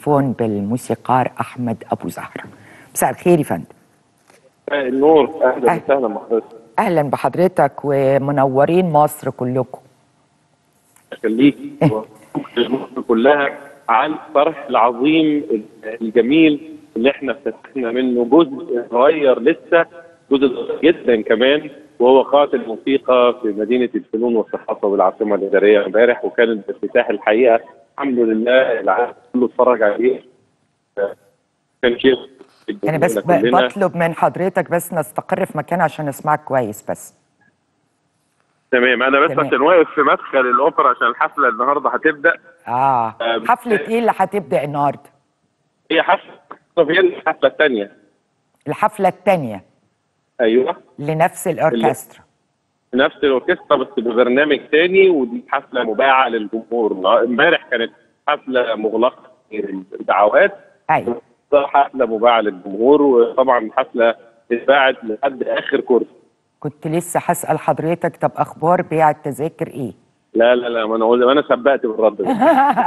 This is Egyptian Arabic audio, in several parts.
التليفون بالموسيقار احمد ابو زهره مساء الخير يا فندم النور اهلا أهلا. وسهلا بحضرتك اهلا بحضرتك ومنورين مصر كلكم خليك مصر كلها عن الفرح العظيم الجميل اللي احنا افتتحنا منه جزء صغير لسه جزء صغير جدا كمان وهو قاعة الموسيقى في مدينة الفنون والثقافة والعاصمة الإدارية امبارح وكان الافتتاح الحقيقة الحمد لله العالم كله اتفرج عليه كان شيء انا بس ب- كلنا. بطلب من حضرتك بس نستقر في مكان عشان اسمعك كويس بس تمام انا بس تمام. عشان واقف في مدخل الاوبرا عشان الحفله النهارده هتبدا اه آه، حفله ايه اللي هتبدا النهارده هي حفله هي الحفله الثانيه الحفله الثانيه ايوه لنفس الاوركسترا نفس الاوركسترا بس ببرنامج تاني ودي حفله مباعه للجمهور امبارح كانت حفله مغلقه للدعوات ايوه حفله مباعه للجمهور وطبعا الحفله اتباعت لحد اخر كرسي كنت لسه هسال حضرتك طب اخبار بيع التذاكر ايه لا لا لا ما انا قلت- ما انا سبقت بالرد ده.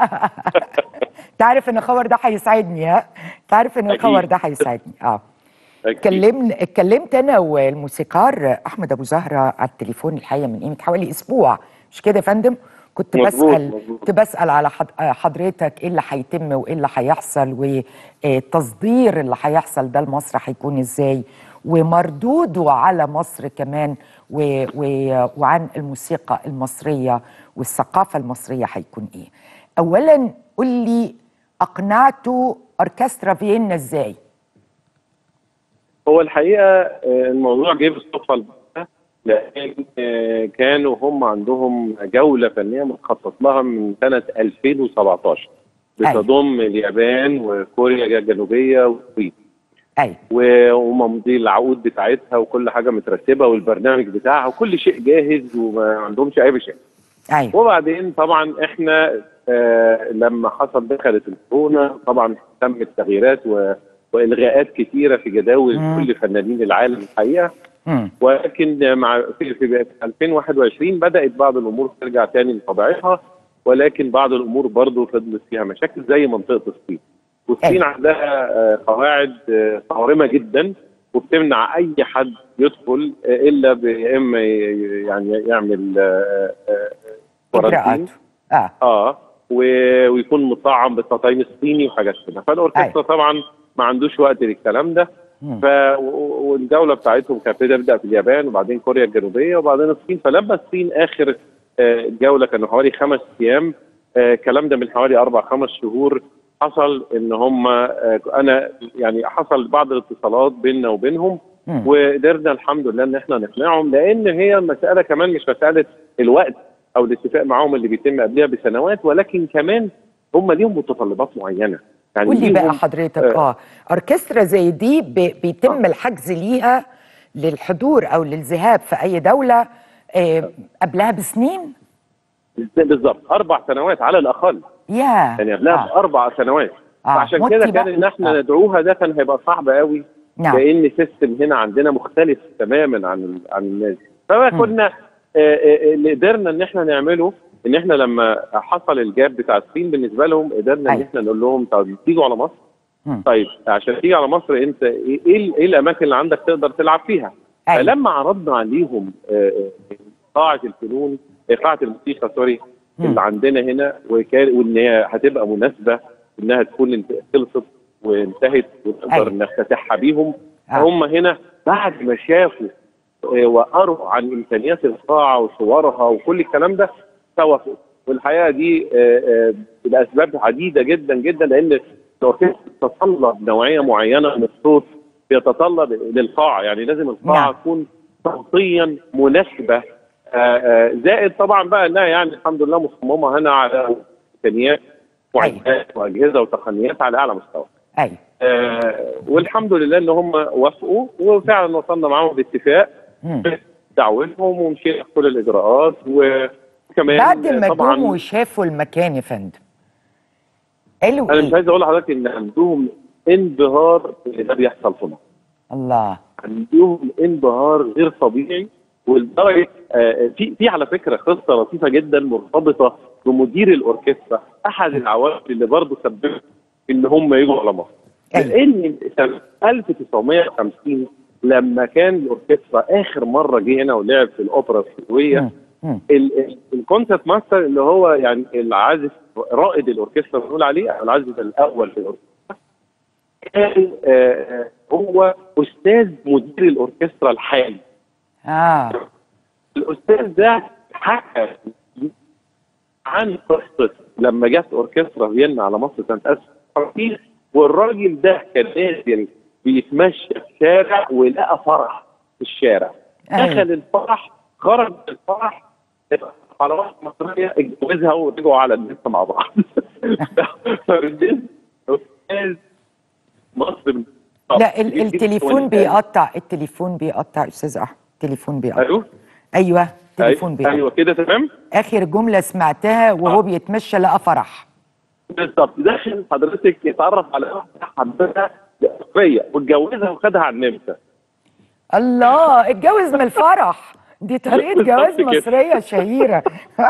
تعرف ان الخبر ده هيسعدني ها تعرف ان أكيد. الخبر ده هيسعدني اه أكيد. اتكلمنا اتكلمت انا والموسيقار احمد ابو زهره على التليفون الحقيقه من قيمه حوالي اسبوع مش كده يا فندم كنت مظبوط، بسال مظبوط. كنت بسال على حض- آه، حضرتك ايه اللي هيتم وايه اللي هيحصل والتصدير اللي هيحصل ده لمصر هيكون ازاي ومردوده على مصر كمان و و وعن الموسيقى المصريه والثقافه المصريه هيكون ايه اولا قل لي اقنعتوا اوركسترا فيينا ازاي هو الحقيقه آه، الموضوع جه بالصدفه البحتة، لان آه، كانوا هم عندهم جوله فنيه متخطط لها من سنه 2017 أيوة. بتضم اليابان وكوريا الجنوبيه والصين ايوه و- وممضي العقود بتاعتها وكل حاجه مترتبه والبرنامج بتاعها وكل شيء جاهز وما عندهمش اي مشاكل ايوه وبعدين طبعا احنا آه لما حصل دخلت الكورونا طبعا تم التغييرات و- والغاءات كثيره في جداول مم. كل فنانين العالم الحقيقه مم. ولكن مع في, في 2021 بدات بعض الامور ترجع تاني لطبيعتها ولكن بعض الامور برضه فضلت فيها مشاكل زي منطقه الصين والصين أيوة. عندها آه، قواعد آه، صارمه جدا وبتمنع اي حد يدخل آه، الا ب- يا اما ي- يعني يعمل آه، آه، كورانتين اجراءات اه اه و- ويكون مطعم بالتطعيم الصيني وحاجات كده فالاوركسترا أيوة. طبعا ما عندوش وقت للكلام ده مم. ف و- والجوله بتاعتهم كانت بتبدا في اليابان وبعدين كوريا الجنوبيه وبعدين الصين فلما الصين اخر آه، الجوله كانوا حوالي خمس ايام آه، الكلام ده من حوالي اربع خمس شهور حصل ان هم آه، انا يعني حصل بعض الاتصالات بيننا وبينهم مم. وقدرنا الحمد لله ان احنا نقنعهم لان هي المساله كمان مش مساله الوقت او الاتفاق معاهم اللي بيتم قبلها بسنوات ولكن كمان هم ليهم متطلبات معينه يعني قول لي بقى ليهم- حضرتك آه. اه اوركسترا زي دي ب- بيتم آه. الحجز ليها للحضور او للذهاب في اي دوله آه قبلها بسنين بالظبط اربع سنوات على الاقل يا يعني قبلها آه. باربع سنوات آه. فعشان وطي كده بقى. كان ان احنا آه. ندعوها ده كان هيبقى صعب قوي نعم لان السيستم هنا عندنا مختلف تماما عن ال- عن الناس فما مم. كنا آه، آه، اللي قدرنا ان احنا نعمله ان احنا لما حصل الجاب بتاع الصين بالنسبه لهم قدرنا ان أيوة. احنا نقول لهم طب تيجوا على مصر مم. طيب عشان تيجي على مصر انت ايه ايه ايه الاماكن اللي عندك تقدر تلعب فيها أيوة. فلما عرضنا عليهم آه، آه، قاعه الفنون آه، قاعه الموسيقى سوري مم. اللي عندنا هنا وكان وان هي هتبقى مناسبه انها تكون انت- خلصت وانتهت ونقدر أيوة. نفتتحها بيهم آه. هم هنا بعد ما شافوا آه، وقروا عن امكانيات القاعه وصورها وكل الكلام ده توافقوا والحقيقه دي آه، آه، لاسباب عديده جدا جدا لان الاوركسترا تتطلب نوعيه معينه من الصوت بيتطلب للقاعه يعني لازم القاعه نعم. تكون صوتيا مناسبه آه، آه، زائد طبعا بقى انها يعني الحمد لله مصممه هنا على امكانيات معدات واجهزه وتقنيات على اعلى مستوى. ايوه آه والحمد لله ان هم وافقوا وفعلا وصلنا معاهم باتفاق مم. دعوتهم ومشينا في كل الاجراءات وكمان بعد ما طبعا جم وشافوا المكان يا فندم قالوا انا مش ايه عايز اقول لحضرتك ان عندهم انبهار اللي ده بيحصل في مصر الله عندهم انبهار غير طبيعي ولدرجه آه، في في على فكره قصه لطيفه جدا مرتبطه بمدير الاوركسترا احد العوامل اللي برضه سببت ان هم يجوا على مصر أيوة. لان سنه 1950 لما كان الاوركسترا اخر مره جه هنا ولعب في الاوبرا السوية مم. مم. الكونسرت ماستر اللي هو يعني العازف رائد الاوركسترا بنقول عليه او العازف الاول في الاوركسترا كان آه، آه، هو استاذ مدير الاوركسترا الحالي اه الاستاذ ده حكى عن قصه لما جت اوركسترا فيينا على مصر سنه 1950 والراجل ده كان نازل بيتمشى في الشارع ولقى فرح في الشارع أيوة. دخل الفرح خرج من الفرح على واحده مصريه اتجوزها ورجعوا على النت مع بعض فبالنسبه استاذ مصر لا ال- التليفون بيقطع التليفون بيقطع استاذ احمد التليفون بيقطع ايوه ايوه التليفون ايوه بيقطع ايوه كده تمام اخر جمله سمعتها وهو بيتمشى لقى فرح بالظبط داخل حضرتك يتعرف على واحده حبتها فيا واتجوزها وخدها على النمسا الله اتجوز من الفرح دي طريقه جواز بالظبط كده. مصريه شهيره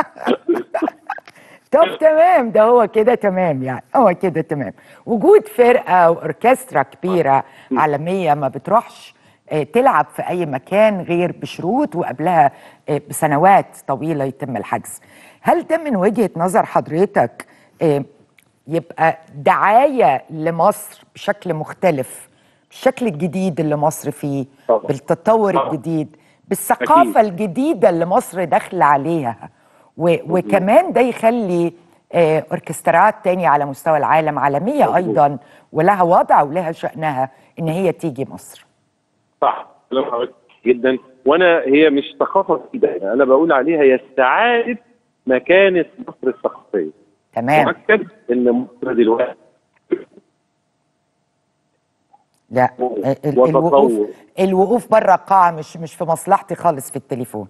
طب تمام ده هو كده تمام يعني هو كده تمام وجود فرقه واوركسترا كبيره عالميه ما بتروحش آه، تلعب في اي مكان غير بشروط وقبلها آه، بسنوات طويله يتم الحجز هل ده من وجهه نظر حضرتك آه، يبقى دعايه لمصر بشكل مختلف بالشكل الجديد اللي مصر فيه طبعا. بالتطور طبعا. الجديد بالثقافه الجديده اللي مصر داخله عليها و وكمان ده يخلي آه، اوركسترات تاني على مستوى العالم عالميه مظبوط. ايضا ولها وضع ولها شانها ان هي تيجي مصر صح كلام حضرتك جدا وانا هي مش ثقافه جديده انا بقول عليها هي استعاده مكانه مصر الثقافيه تمام مؤكد ان مصر دلوقتي لا و- ال- ال- وتطور. الوقوف الوقوف بره القاعه مش مش في مصلحتي خالص في التليفون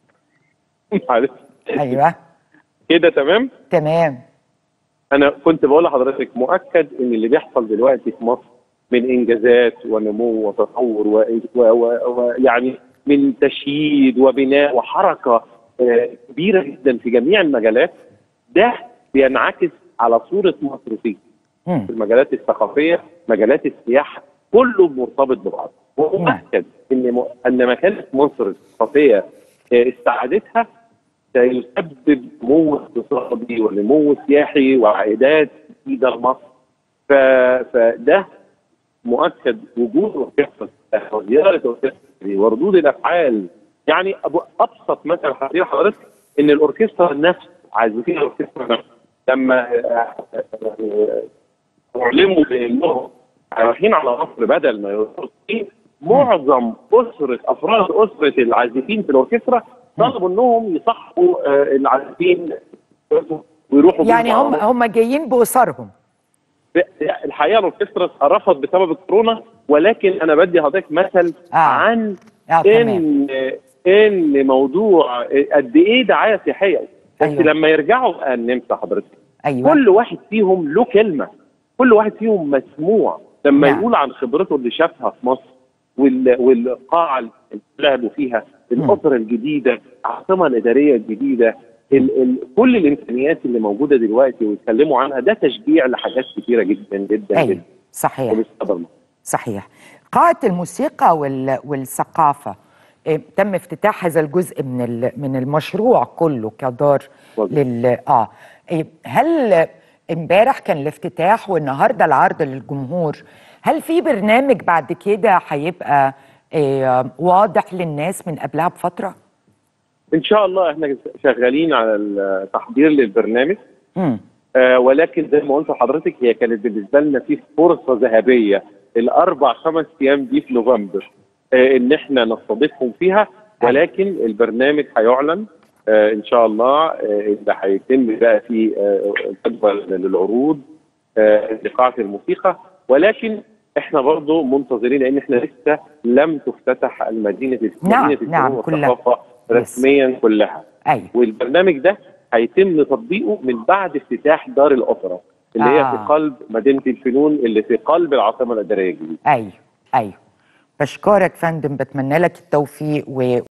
معلش. ايوه كده تمام تمام انا كنت بقول لحضرتك مؤكد ان اللي بيحصل دلوقتي في مصر من انجازات ونمو وتطور ويعني و... و... و... يعني من تشييد وبناء وحركه آه، كبيره جدا في جميع المجالات ده بينعكس على صوره مصر فيه مم. في المجالات الثقافيه مجالات السياحه كله مرتبط ببعض ومؤكد ان م... ان مكانه مصر الثقافيه آه، استعادتها سيسبب نمو اقتصادي ونمو سياحي وعائدات جديده لمصر ف... فده مؤكد وجود اوركسترا وزياره اوركسترا دي وردود الافعال يعني أبو ابسط مثل هديه حضرتك ان الاوركسترا نفس عازفين الاوركسترا نفس لما آه، آه، اعلموا بانهم رايحين على مصر بدل ما يروحوا الصين معظم اسره افراد اسره العازفين في الاوركسترا طلبوا انهم يصحوا آه، العازفين ويروحوا يعني بيهم هم على هم جايين باسرهم الحقيقه الاوركسترا رفض بسبب الكورونا ولكن انا بدي حضرتك مثل آه. عن اه تمام ان ان موضوع قد ايه دعايه سياحيه بس أيوة. لما يرجعوا بقى النمسا حضرتك ايوه كل واحد فيهم له كلمه كل واحد فيهم مسموع لما نعم. يقول عن خبرته اللي شافها في مصر وال- والقاعه اللي لعبوا فيها الاوبرا الجديده العاصمه الاداريه الجديده ال ال كل الامكانيات اللي موجوده دلوقتي ويتكلموا عنها ده تشجيع لحاجات كتيره جدا جدا ايوه جدا صحيح ومستقبل مصر. صحيح قاعة الموسيقى وال... والثقافة إيه، تم افتتاح هذا الجزء من ال... من المشروع كله كدار مظبوط. لل اه إيه، هل امبارح كان الافتتاح والنهارده العرض للجمهور هل في برنامج بعد كده هيبقى إيه واضح للناس من قبلها بفترة؟ ان شاء الله احنا شغالين على التحضير للبرنامج امم آه ولكن زي ما قلت لحضرتك هي كانت بالنسبه لنا في فرصه ذهبيه الاربع خمس ايام دي في نوفمبر آه ان احنا نستضيفهم فيها ولكن البرنامج هيعلن آه ان شاء الله آه اللي هيتم بقى في آه جدول للعروض آه لقاعه الموسيقى ولكن احنا برضو منتظرين لان احنا لسه لم تفتتح المدينه نعم، مدينه الفنون نعم، كلها. والثقافه رسميا كلها ايوه والبرنامج ده هيتم تطبيقه من بعد افتتاح دار الاوبرا اللي هي آه. في قلب مدينه الفنون اللي في قلب العاصمه الاداريه الجديده ايوه ايوه بشكرك فندم بتمنى لك التوفيق و...